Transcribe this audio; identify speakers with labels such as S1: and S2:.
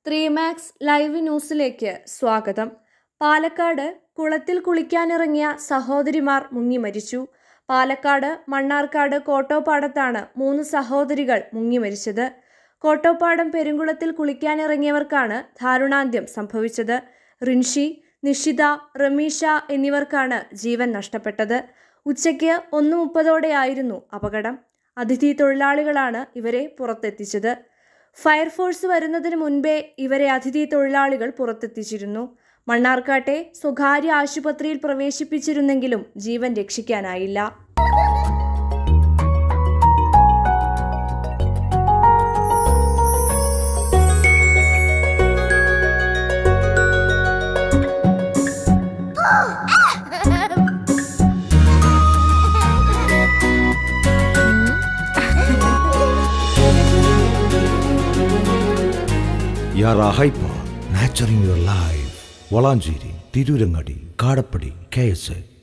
S1: three max live ന്യൂസിലേക്ക് സ്വാഗതം പാലക്കാട് കുളത്തിൽ കുളിക്കാനിറങ്ങിയ സഹോദരിമാർ മുങ്ങി മരിച്ചു പാലക്കാട് മണ്ണാർക്കാട് കോട്ടോപ്പാടത്താണ് മൂന്ന് സഹോദരികൾ മുങ്ങി മരിച്ചത് കോട്ടോപ്പാടം പെരുങ്കുളത്തിൽ കുളിക്കാനിറങ്ങിയവർക്കാണ് ദാരുണാന്ത്യം സംഭവിച്ചത് റിൻഷി നിഷിത റമീഷ എന്നിവർക്കാണ് ജീവൻ നഷ്ടപ്പെട്ടത് ഉച്ചയ്ക്ക് ഒന്ന് മുപ്പതോടെയായിരുന്നു അപകടം അതിഥി തൊഴിലാളികളാണ് ഇവരെ പുറത്തെത്തിച്ചത് ഫയർഫോഴ്സ് വരുന്നതിന് മുൻപേ ഇവരെ അതിഥി തൊഴിലാളികൾ പുറത്തെത്തിച്ചിരുന്നു മണ്ണാർക്കാട്ടെ സ്വകാര്യ ആശുപത്രിയിൽ പ്രവേശിപ്പിച്ചിരുന്നെങ്കിലും ജീവൻ രക്ഷിക്കാനായില്ല
S2: യാറ hyper nurturing your life Valanchery Tirurangadi Kadappadi K S A